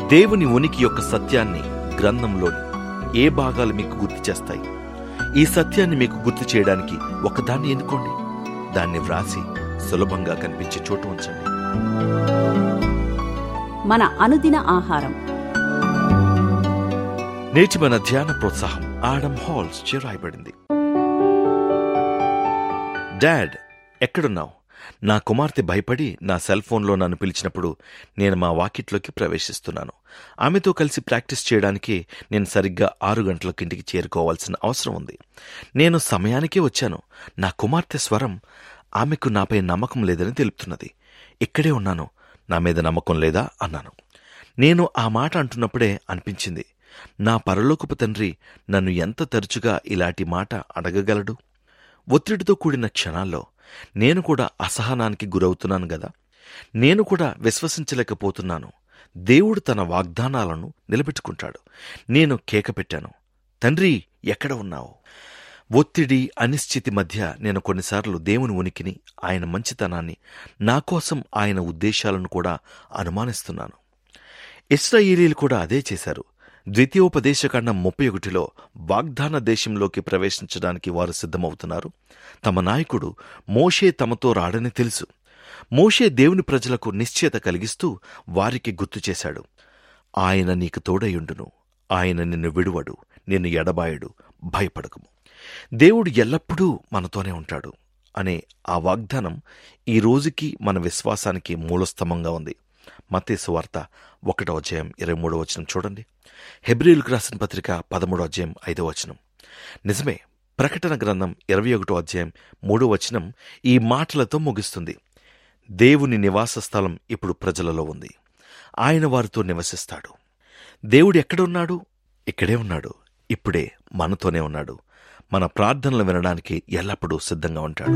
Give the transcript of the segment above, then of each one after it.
దేవుని ఉనికి యొక్క సత్యాన్ని గ్రంథంలోని ఏ భాగాలు మీకు గుర్తు చేస్తాయి ఈ సత్యాన్ని మీకు గుర్తు చేయడానికి ఒకదాన్ని ఎన్నుకోండి దాన్ని వ్రాసి సులభంగా కనిపించే చోటు ఉంచండి మన అనుదిన ఆహారం నేటి మన ధ్యాన ప్రోత్సాహం ఆడమ్ హాల్స్ చేరాయబడింది డాడ్ ఎక్కడున్నావు నా కుమార్తె భయపడి నా సెల్ ఫోన్లో నన్ను పిలిచినప్పుడు నేను మా వాకిట్లోకి ప్రవేశిస్తున్నాను ఆమెతో కలిసి ప్రాక్టీస్ చేయడానికి నేను సరిగ్గా ఆరు గంటలకు ఇంటికి చేరుకోవాల్సిన అవసరం ఉంది నేను సమయానికే వచ్చాను నా కుమార్తె స్వరం ఆమెకు నాపై నమ్మకం లేదని తెలుపుతున్నది ఇక్కడే ఉన్నాను నా మీద నమ్మకం లేదా అన్నాను నేను ఆ మాట అంటున్నప్పుడే అనిపించింది నా పరలోకపు తండ్రి నన్ను ఎంత తరచుగా ఇలాంటి మాట అడగగలడు ఒత్తిడితో కూడిన క్షణాల్లో నేను కూడా అసహనానికి గురవుతున్నాను గదా నేను కూడా విశ్వసించలేకపోతున్నాను దేవుడు తన వాగ్దానాలను నిలబెట్టుకుంటాడు నేను కేక పెట్టాను తండ్రి ఎక్కడ ఉన్నావు ఒత్తిడి అనిశ్చితి మధ్య నేను కొన్నిసార్లు దేవుని ఉనికిని ఆయన మంచితనాన్ని నా కోసం ఆయన ఉద్దేశాలను కూడా అనుమానిస్తున్నాను ఇస్రాయేలీలు కూడా అదే చేశారు ద్వితీయోపదేశకాండం ముప్పై ఒకటిలో వాగ్దాన దేశంలోకి ప్రవేశించడానికి వారు సిద్ధమవుతున్నారు తమ నాయకుడు మోషే తమతో రాడని తెలుసు మోషే దేవుని ప్రజలకు నిశ్చయత కలిగిస్తూ వారికి గుర్తు చేశాడు ఆయన నీకు తోడయుండును ఆయన నిన్ను విడువడు నిన్ను ఎడబాయడు భయపడకము దేవుడు ఎల్లప్పుడూ మనతోనే ఉంటాడు అనే ఆ వాగ్దానం ఈ రోజుకి మన విశ్వాసానికి మూలస్తంభంగా ఉంది మత్తేసు వార్త ఒకటో అధ్యాయం ఇరవై మూడో వచనం చూడండి హెబ్రిల్కు రాసిన పత్రిక పదమూడో అధ్యాయం ఐదో వచనం నిజమే ప్రకటన గ్రంథం ఇరవై ఒకటో అధ్యాయం మూడో వచనం ఈ మాటలతో ముగిస్తుంది దేవుని నివాస స్థలం ఇప్పుడు ప్రజలలో ఉంది ఆయన వారితో నివసిస్తాడు దేవుడు ఎక్కడున్నాడు ఇక్కడే ఉన్నాడు ఇప్పుడే మనతోనే ఉన్నాడు మన ప్రార్థనలు వినడానికి ఎల్లప్పుడూ సిద్ధంగా ఉంటాడు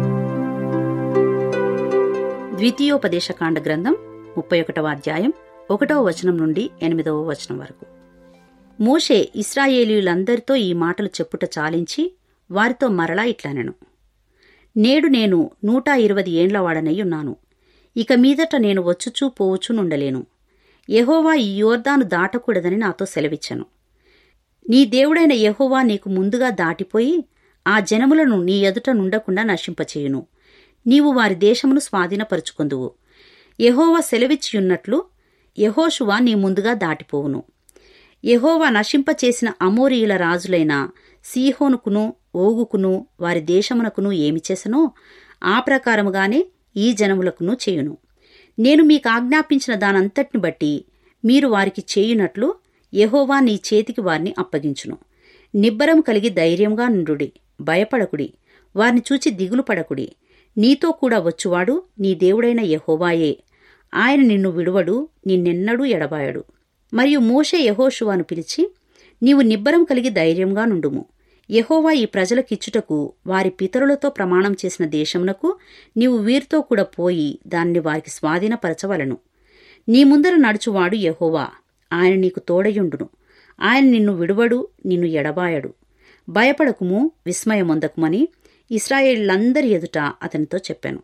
ద్వితీయోపదేశకాండ గ్రంథం ముప్పై ఒకటవ అధ్యాయం ఒకటవ వచనం నుండి ఎనిమిదవ వచనం వరకు మోషే ఇస్రాయేలీయులందరితో ఈ మాటలు చెప్పుట చాలించి వారితో మరలా ఇట్లనెను నేడు నేను నూట ఇరవై ఏండ్లవాడనై ఉన్నాను ఇక మీదట నేను వచ్చుచూ పోవచూ నుండలేను యెహోవా ఈ యోర్దాను దాటకూడదని నాతో సెలవిచ్చెను నీ దేవుడైన యెహోవా నీకు ముందుగా దాటిపోయి ఆ జనములను నీ ఎదుట నుండకుండా నశింపచేయును నీవు వారి దేశమును స్వాధీనపరుచుకొందువు యెహోవా సెలవిచ్చియున్నట్లు యెహోషువా నీ ముందుగా దాటిపోవును యెహోవా నశింపచేసిన అమోరీయుల రాజులైన సీహోనుకును ఓగుకును వారి దేశమునకును ఏమి చేసనో ఆ ప్రకారముగానే ఈ జనములకును చేయును నేను మీకు ఆజ్ఞాపించిన దానంతటిని బట్టి మీరు వారికి చేయునట్లు యెహోవా నీ చేతికి వారిని అప్పగించును నిబ్బరం కలిగి ధైర్యంగా నుండుడి భయపడకుడి వారిని చూచి దిగులు పడకుడి నీతో కూడా వచ్చువాడు నీ దేవుడైన యెహోవాయే ఆయన నిన్ను విడువడు నిన్నెన్నడూ ఎడబాయడు మరియు మోషే యెహోషువాను పిలిచి నీవు నిబ్బరం కలిగి ధైర్యంగా నుండుము యెహోవా ఈ ప్రజలకిచ్చుటకు వారి పితరులతో ప్రమాణం చేసిన దేశమునకు నీవు వీరితో కూడా పోయి దాన్ని వారికి స్వాధీనపరచవలను నీ ముందర నడుచువాడు యెహోవా ఆయన నీకు తోడయుండును ఆయన నిన్ను విడువడు నిన్ను ఎడబాయడు భయపడకుము విస్మయమొందకుమని ఇస్రాయేళ్లందరి ఎదుట అతనితో చెప్పాను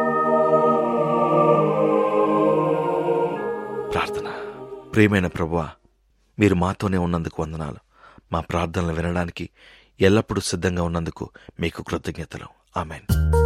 ప్రార్థన ప్రియమైన ప్రభువా మీరు మాతోనే ఉన్నందుకు వందనాలు మా ప్రార్థనలు వినడానికి ఎల్లప్పుడూ సిద్ధంగా ఉన్నందుకు మీకు కృతజ్ఞతలు ఆమెన్